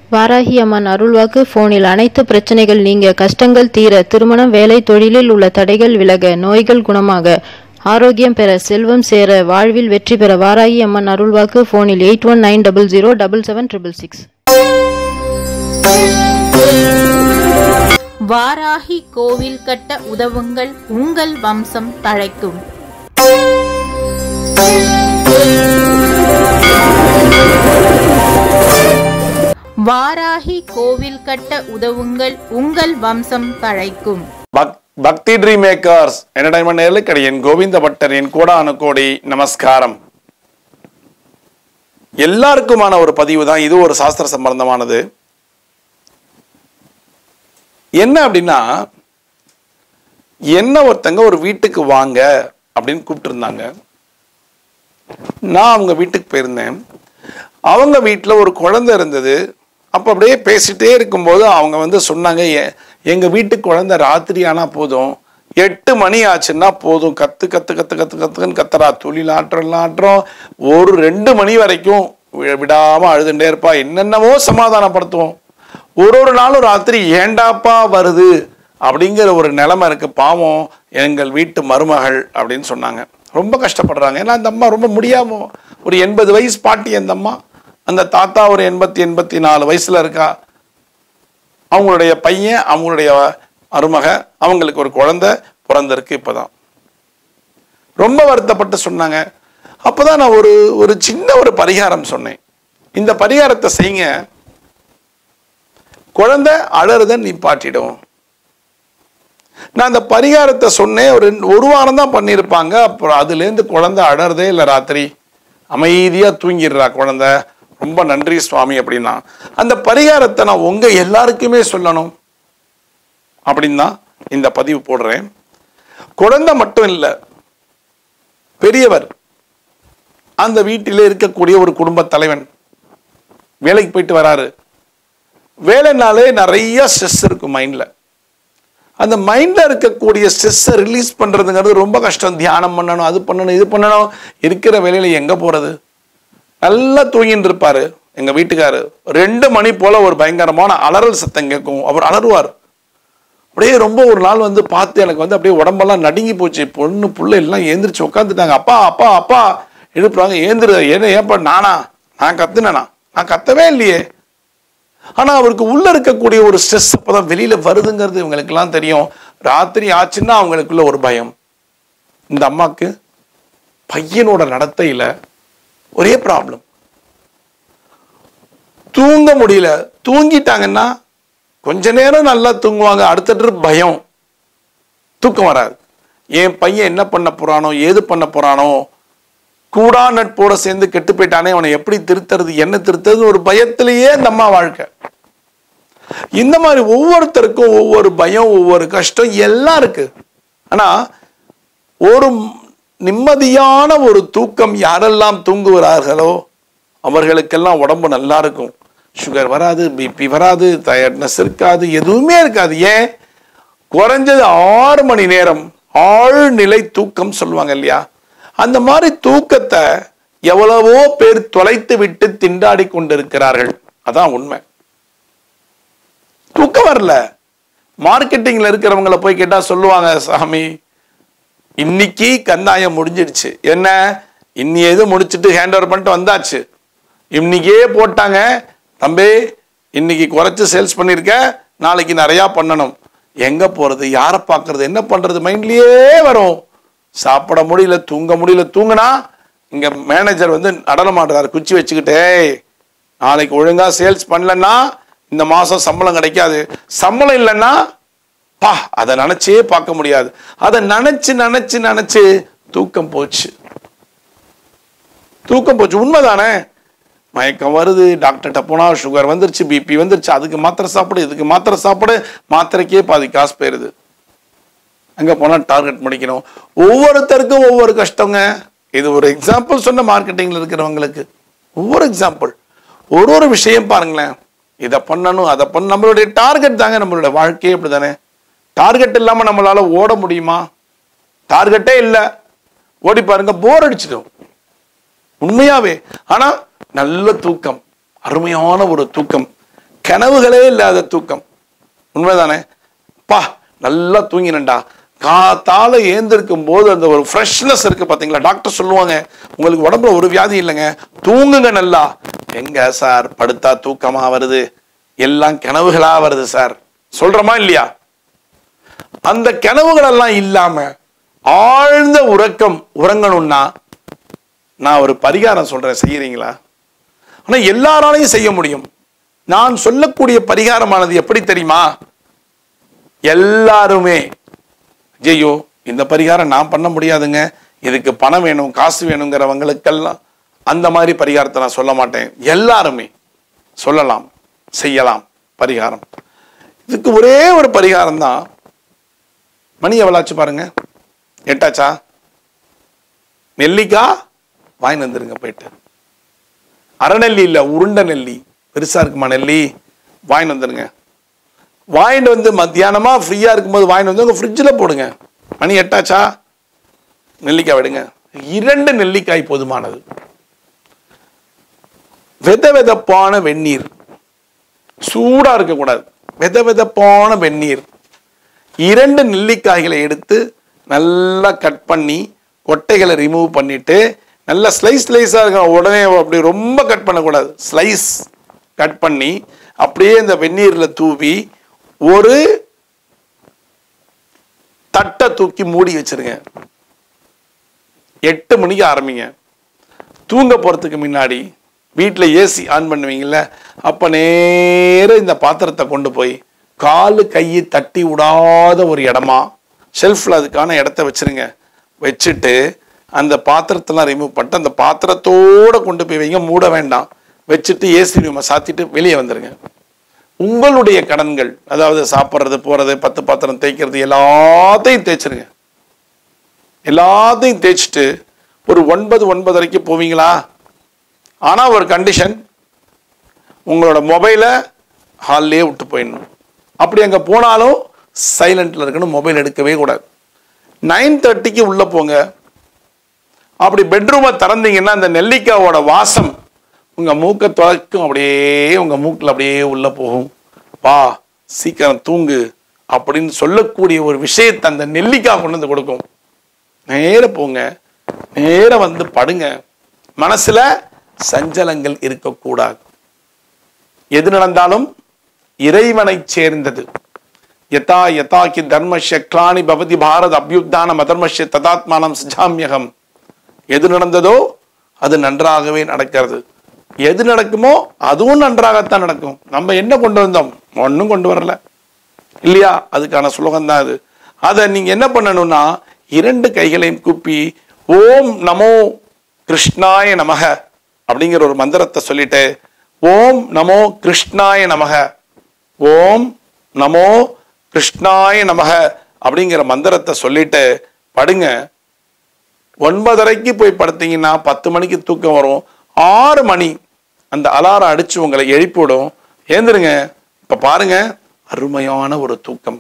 வாராகி அம்மன் அருள்வாக்கு போனில் அனைத்து பிரச்சனைகள் நீங்க கஷ்டங்கள் தீர திருமணம் வேலை தொழிலில் உள்ள தடைகள் விலக நோய்கள் குணமாக ஆரோக்கியம் பெற செல்வம் சேர வாழ்வில் வெற்றி பெற வாராகி அம்மன் அருள்வாக்கு போனில் eight one nine double zero double seven triple six Varahi கோவில் கட்ட உதவுங்கள் உங்கள் வம்சம் தழைக்கும் வாராகி கோவில் கட்ட உதவுங்கள் உங்கள் வம்சம் தழைக்கும் பக் பக்தி ட்ரீம் மேக்கர்ஸ் என்டர்டைன்மெண்ட் நேர்களுக்கு என் கோவிந்த பட்டர் என் கோடானு கோடி நமஸ்காரம் எல்லாருக்குமான ஒரு பதிவு தான் இது ஒரு சாஸ்திர சம்பந்தமானது என்ன அப்படின்னா என்ன ஒருத்தங்க ஒரு வீட்டுக்கு வாங்க அப்படின்னு கூப்பிட்டுருந்தாங்க நான் அவங்க வீட்டுக்கு போயிருந்தேன் அவங்க வீட்டில் ஒரு குழந்தை இருந்தது அப்போ அப்படியே பேசிட்டே இருக்கும்போது அவங்க வந்து சொன்னாங்க "எ- எங்க வீட்டுக்கு குழந்தை ராத்திரி ஆனா போதும் எட்டு மணி ஆச்சுன்னா போதும் கத்து கத்து கத்து கத்து கத்துன்னு கத்துறா துளில் ஆட்டுறோம் ஆட்டுறோம் ஒரு ரெண்டு மணி வரைக்கும் வி- விடாம அழுதுண்டே இருப்பா என்னென்னவோ சமாதானப்படுத்துவோம் ஒரு ஒரு நாளும் ராத்திரி ஏண்டாப்பா வருது அப்படிங்கிற ஒரு நிலைமை இருக்கு பாவம் எங்கள் வீட்டு மருமகள் அப்படின்னு சொன்னாங்க ரொம்ப கஷ்டப்படுறாங்க ஏன்னா அந்த அம்மா ரொம்ப முடியாம ஒரு எண்பது வயசு பாட்டி அந்த அம்மா அந்த தாத்தா ஒரு எண்பத்தி எண்பத்தி நாலு வயசுல இருக்கா அவங்களுடைய பையன் அவங்களுடைய மருமக அவங்களுக்கு ஒரு குழந்தை பிறந்திருக்கு இப்பதான் ரொம்ப வருத்தப்பட்டு சொன்னாங்க அப்பதான் நான் ஒரு ஒரு சின்ன ஒரு பரிகாரம் சொன்னேன் இந்த பரிகாரத்தை செய்யுங்க குழந்தை அழறத நிப்பாட்டிடும் நான் அந்த பரிகாரத்தை சொன்னேன் ஒரு ரெண்டு- ஒரு வாரம் தான் பண்ணியிருப்பாங்க அப்புறம் அதுலேருந்து குழந்தை அழறதே இல்லை ராத்திரி அமைதியா தூங்கிடுறா குழந்தை ரொம்ப நன்றி சுவாமி அப்படின்னா அந்த பரிகாரத்தை நான் உங்க எல்லாருக்குமே சொல்லணும் அப்படின்னு தான் இந்த பதிவு போடுறேன் குழந்தை மட்டும் இல்லை பெரியவர் அந்த வீட்டிலே இருக்கக்கூடிய ஒரு குடும்ப தலைவன் வேலைக்கு போயிட்டு வராரு வேலைனாலே நிறைய ஸ்ட்ரெஸ் இருக்கும் மைண்ட்ல அந்த மைண்ட்ல இருக்கக்கூடிய ஸ்ட்ரெஸ்ஸை ரிலீஸ் பண்றதுங்கிறது ரொம்ப கஷ்டம் தியானம் பண்ணணும் அது பண்ணணும் இது பண்ணணும் இருக்கிற வேலையில எங்க போறது நல்லா தூங்கிட்டு இருப்பாரு எங்க வீட்டுக்காரு ரெண்டு மணி போல ஒரு பயங்கரமான அலறல் சத்தம் கேட்கும் அவர் அலறுவார் அப்படியே ரொம்ப ஒரு நாள் வந்து பார்த்து எனக்கு வந்து அப்படியே உடம்பெல்லாம் நடுங்கி போச்சு பொண்ணு புள்ள எல்லாம் ஏந்திரிச்சு உட்காந்துட்டாங்க அப்பா அப்பா அப்பா எழுப்புறாங்க ஏந்திரு ஏன்னா ஏப்பா நானா நான் கத்துனேனா நான் கத்தவே இல்லையே ஆனா அவருக்கு உள்ள இருக்கக்கூடிய ஒரு ஸ்ட்ரெஸ் அப்பதான் வெளியில வருதுங்கிறது இவங்களுக்கு எல்லாம் தெரியும் ராத்திரி ஆச்சுன்னா அவங்களுக்குள்ள ஒரு பயம் இந்த அம்மாக்கு பையனோட நடத்தையில ஒரே ப்ராப்ளம் தூங்க முடியல தூங்கிட்டாங்கன்னா கொஞ்ச நேரம் நல்லா தூங்குவாங்க அடுத்த trip பயம் தூக்கம் வராது என் பையன் என்ன பண்ண போறானோ ஏது பண்ண போறானோ கூடா நட்போட சேர்ந்து கெட்டு போயிட்டானே அவனை எப்படி திருத்துறது என்ன திருத்துறது ஒரு பயத்திலேயே இந்த அம்மா வாழ்க்கை இந்த மாதிரி ஒவ்வொருத்தருக்கும் ஒவ்வொரு பயம் ஒவ்வொரு கஷ்டம் எல்லாம் இருக்கு ஆனா ஒரு நிம்மதியான ஒரு தூக்கம் யாரெல்லாம் தூங்குகிறார்களோ அவர்களுக்கெல்லாம் உடம்பு நல்லா இருக்கும் சுகர் வராது பிபி வராது டயர்ட்னஸ் இருக்காது எதுவுமே இருக்காது ஏன் குறைஞ்சது ஆறு மணி நேரம் ஆழ்நிலை தூக்கம் சொல்லுவாங்க இல்லையா அந்த மாதிரி தூக்கத்தை எவ்வளவோ பேர் தொலைத்து விட்டு திண்டாடி கொண்டிருக்கிறார்கள் அதான் உண்மை தூக்கம் வரல மார்க்கெட்டிங்ல இருக்கிறவங்கள போய் கேட்டா சொல்லுவாங்க சாமி இன்னைக்கு கந்தாயம் முடிஞ்சிடுச்சு என்ன இன்னி எது முடிச்சிட்டு ஹேண்ட் ஓவர் பண்ணிட்டு வந்தாச்சு இன்னைக்கே போட்டாங்க தம்பி இன்னைக்கு குறைச்சு சேல்ஸ் பண்ணிருக்க நாளைக்கு நிறைய பண்ணணும் எங்க போறது யாரை பார்க்கறது என்ன பண்றது மைண்ட்லயே வரும் சாப்பிட முடியல தூங்க முடியல தூங்குனா இங்க மேனேஜர் வந்து நடனமாடுறாரு குச்சி வச்சுக்கிட்டே நாளைக்கு ஒழுங்கா சேல்ஸ் பண்ணலன்னா இந்த மாசம் சம்பளம் கிடைக்காது சம்பளம் இல்லைன்னா பா அதை நினைச்சே பார்க்க முடியாது அதை நினைச்சு நினைச்சு நினைச்சு தூக்கம் போச்சு தூக்கம் போச்சு உண்மைதானே மயக்கம் வருது டாக்டர்கிட்ட போனா சுகர் வந்துருச்சு பிபி வந்துருச்சு அதுக்கு மாத்திரை சாப்பிடு இதுக்கு மாத்திரை சாப்பிடு மாத்திரைக்கே பாதி காசு போயிருது அங்க போனா டார்கெட் முடிக்கணும் ஒவ்வொருத்தருக்கும் ஒவ்வொரு கஷ்டங்க இது ஒரு எக்ஸாம்பிள் சொன்ன மார்க்கெட்டிங்ல இருக்கிறவங்களுக்கு ஒவ்வொரு எக்ஸாம்பிள் ஒரு ஒரு விஷயம் பாருங்களேன் இதை பண்ணணும் அதை பண்ண நம்மளுடைய டார்கெட் தாங்க நம்மளுடைய வாழ்க்கையே அப்படிதானே டார்கெட் இல்லாம நம்மளால ஓட முடியுமா டார்கெட்டே இல்லை ஓடி பாருங்க போர் அடிச்சிடும் உண்மையாவே ஆனா நல்ல தூக்கம் அருமையான ஒரு தூக்கம் கனவுகளே இல்லாத தூக்கம் உண்மைதானே பா நல்லா தூங்கினண்டா காத்தால ஏந்திருக்கும் போது அந்த ஒரு ஃப்ரெஷ்னஸ் இருக்கு பாத்தீங்களா டாக்டர் சொல்லுவாங்க உங்களுக்கு உடம்புல ஒரு வியாதி இல்லைங்க தூங்குங்க நல்லா எங்க சார் படுத்தா தூக்கமா வருது எல்லாம் கனவுகளா வருது சார் சொல்றோமா இல்லையா அந்த கனவுகள் எல்லாம் இல்லாம ஆழ்ந்த உறக்கம் உறங்கணும்னா நான் ஒரு பரிகாரம் சொல்றேன் செய்யறீங்களா ஆனா எல்லாராலையும் செய்ய முடியும் நான் சொல்லக்கூடிய பரிகாரமானது எப்படி தெரியுமா எல்லாருமே ஐயோ இந்த பரிகாரம் நான் பண்ண முடியாதுங்க இதுக்கு பணம் வேணும் காசு வேணுங்கிறவங்களுக்கெல்லாம் அந்த மாதிரி பரிகாரத்தை நான் சொல்ல மாட்டேன் எல்லாருமே சொல்லலாம் செய்யலாம் பரிகாரம் இதுக்கு ஒரே ஒரு பரிகாரம் தான் மணி எவ்வளாச்சு பாருங்க எட்டாச்சா நெல்லிக்காய் வாங்கி வந்துருங்க போயிட்டு அரைநெல்லி இல்ல உருண்டை நெல்லி பெருசா இருக்குமா நெல்லி வாங்கி வந்துருங்க வாங்கிட்டு வந்து மத்தியானமா ஃப்ரீயா இருக்கும்போது வாங்கிட்டு வந்து உங்க ஃப்ரிட்ஜில் போடுங்க மணி எட்டாச்சா நெல்லிக்காய் விடுங்க இரண்டு நெல்லிக்காய் போதுமானது வெத வெதப்பான வெந்நீர் சூடா இருக்கக்கூடாது வெத வெதப்பான வெந்நீர் இரண்டு நெல்லிக்காய்களை எடுத்து நல்லா கட் பண்ணி கொட்டைகளை ரிமூவ் பண்ணிட்டு நல்லா ஸ்லைஸ் ஸ்லைஸாக இருக்கும் உடனே அப்படி ரொம்ப கட் பண்ணக்கூடாது ஸ்லைஸ் கட் பண்ணி அப்படியே இந்த வெந்நீரில் தூவி ஒரு தட்டை தூக்கி மூடி வச்சிருங்க எட்டு மணிக்கு ஆரம்பிங்க தூங்க போகிறதுக்கு முன்னாடி வீட்டில் ஏசி ஆன் பண்ணுவீங்கல்ல அப்போ நேர இந்த பாத்திரத்தை கொண்டு போய் காலு கையை தட்டி விடாத ஒரு இடமா ஷெல்ஃபில் அதுக்கான இடத்த வச்சிருங்க வச்சுட்டு அந்த பாத்திரத்தெல்லாம் ரிமூவ் பண்ணிட்டு அந்த பாத்திரத்தோட கொண்டு போய் வைங்க மூட வேண்டாம் வச்சுட்டு ஏசி ரூமை சாத்திட்டு வெளியே வந்துருங்க உங்களுடைய கடன்கள் அதாவது சாப்பிட்றது போறது பத்து பாத்திரம் தேய்க்கிறது எல்லாத்தையும் தேய்ச்சிருங்க எல்லாத்தையும் தேய்ச்சிட்டு ஒரு ஒன்பது ஒன்பதரைக்கு போவீங்களா ஆனா ஒரு கண்டிஷன் உங்களோட மொபைலை ஹால்லேயே விட்டு போயிடணும் அப்படி அங்க போனாலும் சைலண்ட்ல இருக்கணும் மொபைல் எடுக்கவே கூடாது நைன் தேர்ட்டிக்கு உள்ள போங்க அப்படி பெட்ரூமை திறந்தீங்கன்னா அந்த நெல்லிக்காவோட வாசம் உங்க மூக்கை துளைக்கும் அப்படியே உங்க மூக்கில் அப்படியே உள்ள போகும் வா சீக்கிரம் தூங்கு அப்படின்னு சொல்லக்கூடிய ஒரு விஷயத்தை அந்த நெல்லிக்காய் கொண்டு வந்து கொடுக்கும் நேர போங்க நேர வந்து படுங்க மனசுல சஞ்சலங்கள் இருக்கக்கூடாது எது நடந்தாலும் இறைவனை சேர்ந்தது யதா யதாக்கி தர்மஷ்ய கிளானி பவதி பாரத் அபியுத்தானம் அதர்மஷ்ய ததாத்மானம் சஜாமியகம் எது நடந்ததோ அது நன்றாகவே நடக்கிறது எது நடக்குமோ அதுவும் நன்றாகத்தான் நடக்கும் நம்ம என்ன கொண்டு வந்தோம் ஒன்றும் கொண்டு வரல இல்லையா அதுக்கான சுலோகம் தான் அது அதை நீங்க என்ன பண்ணணும்னா இரண்டு கைகளையும் கூப்பி ஓம் நமோ கிருஷ்ணாய நமக அப்படிங்கிற ஒரு மந்திரத்தை சொல்லிட்டு ஓம் நமோ கிருஷ்ணாய நமக ஓம் நமோ கிருஷ்ணாய நமக அப்படிங்கிற மந்திரத்தை சொல்லிட்டு படுங்க ஒன்பதரைக்கு போய் படுத்தீங்கன்னா பத்து மணிக்கு தூக்கம் வரும் ஆறு மணி அந்த அலாரம் அடிச்சு உங்களை எழுப்பிவிடும் ஏந்திருங்க இப்ப பாருங்க அருமையான ஒரு தூக்கம்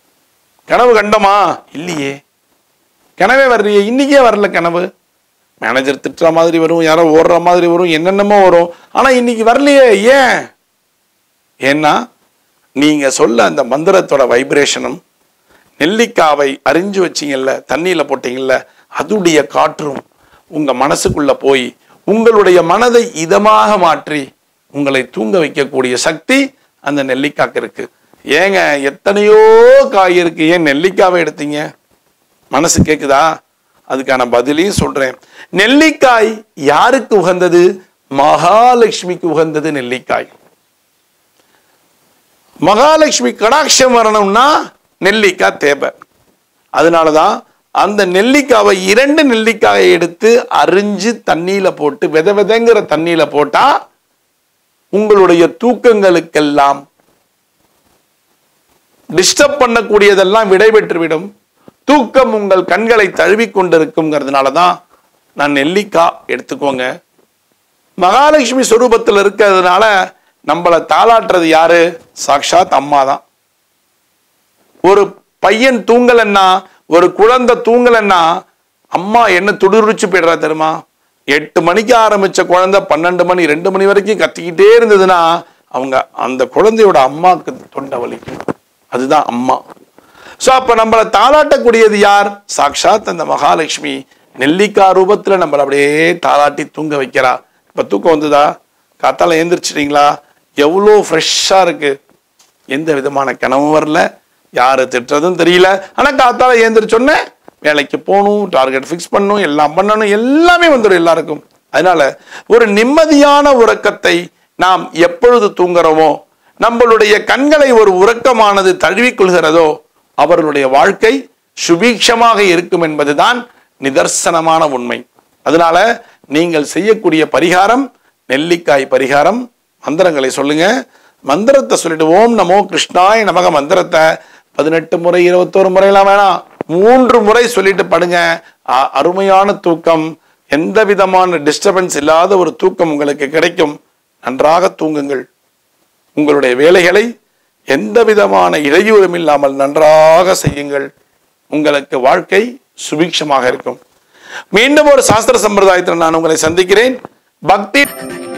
கனவு கண்டமா இல்லையே கனவே வரலையே இன்னைக்கே வரல கனவு மேனேஜர் திட்டுற மாதிரி வரும் யாரோ ஓடுற மாதிரி வரும் என்னென்னமோ வரும் ஆனா இன்னைக்கு வரலையே ஏன் ஏன்னா நீங்க சொல்ல அந்த மந்திரத்தோட வைப்ரேஷனும் நெல்லிக்காவை அரிஞ்சு வச்சீங்கல்ல தண்ணியில போட்டீங்கல்ல அதுடைய காற்றும் உங்க மனசுக்குள்ள போய் உங்களுடைய மனதை இதமாக மாற்றி உங்களை தூங்க வைக்கக்கூடிய சக்தி அந்த நெல்லிக்காய்க்கு இருக்கு ஏங்க எத்தனையோ காய் இருக்கு ஏன் நெல்லிக்காவை எடுத்தீங்க மனசு கேக்குதா அதுக்கான பதிலையும் சொல்றேன் நெல்லிக்காய் யாருக்கு உகந்தது மகாலட்சுமிக்கு உகந்தது நெல்லிக்காய் மகாலட்சுமி கடாட்சம் வரணும்னா நெல்லிக்காய் தேவை அதனாலதான் அந்த நெல்லிக்காவை இரண்டு நெல்லிக்காயை எடுத்து அரிஞ்சு தண்ணியில போட்டு வித விதங்கிற தண்ணியில போட்டா உங்களுடைய தூக்கங்களுக்கெல்லாம் டிஸ்டர்ப் பண்ணக்கூடியதெல்லாம் விடைபெற்றுவிடும் தூக்கம் உங்கள் கண்களை தழுவி கொண்டிருக்குங்கிறதுனால தான் நான் நெல்லிக்காய் எடுத்துக்கோங்க மகாலட்சுமி சொரூபத்தில் இருக்கிறதுனால நம்மளை தாளாட்டுறது யாரு சாக்ஷாத் அம்மா தான் ஒரு பையன் தூங்கலன்னா ஒரு குழந்தை தூங்கலன்னா அம்மா என்ன துடிருச்சு போயிடுறா தெரியுமா எட்டு மணிக்கு ஆரம்பிச்ச குழந்தை பன்னெண்டு மணி ரெண்டு மணி வரைக்கும் கத்திக்கிட்டே இருந்ததுன்னா அவங்க அந்த குழந்தையோட அம்மாவுக்கு தொண்டை வலிக்கும் அதுதான் அம்மா ஸோ அப்ப நம்மளை தாளாட்டக்கூடியது யார் சாக்ஷாத் அந்த மகாலட்சுமி நெல்லிக்காய் ரூபத்துல நம்மளை அப்படியே தாளாட்டி தூங்க வைக்கிறா இப்ப தூக்கம் வந்ததா காத்தால ஏந்திரிச்சிட்டீங்களா எவ்வளோ ஃப்ரெஷ்ஷா இருக்கு எந்த விதமான கனவும் வரல யாரு திட்டுறதும் தெரியல ஆனா காத்தால ஏந்திரிச்சோன்னே வேலைக்கு போகணும் டார்கெட் ஃபிக்ஸ் பண்ணணும் எல்லாம் பண்ணணும் எல்லாமே வந்துடும் எல்லாருக்கும் அதனால ஒரு நிம்மதியான உறக்கத்தை நாம் எப்பொழுது தூங்குறோமோ நம்மளுடைய கண்களை ஒரு உறக்கமானது தழுவிக்கொள்கிறதோ அவர்களுடைய வாழ்க்கை சுபீட்சமாக இருக்கும் என்பதுதான் நிதர்சனமான உண்மை அதனால நீங்கள் செய்யக்கூடிய பரிகாரம் நெல்லிக்காய் பரிகாரம் மந்திரங்களை சொல்லுங்க மந்திரத்தை சொல்லிட்டு ஓம் நமோ கிருஷ்ணாய நமக மந்திரத்தை பதினெட்டு முறை இருபத்தோரு முறையெல்லாம் வேணாம் மூன்று முறை சொல்லிட்டு படுங்க அ- அருமையான தூக்கம் எந்த விதமான டிஸ்டர்பன்ஸ் இல்லாத ஒரு தூக்கம் உங்களுக்கு கிடைக்கும் நன்றாக தூங்குங்கள் உங்களுடைய வேலைகளை எந்த விதமான இடையூறும் இல்லாமல் நன்றாக செய்யுங்கள் உங்களுக்கு வாழ்க்கை சுபீட்சமாக இருக்கும் மீண்டும் ஒரு சாஸ்திர சம்பிரதாயத்தில் நான் உங்களை சந்திக்கிறேன் பக்தி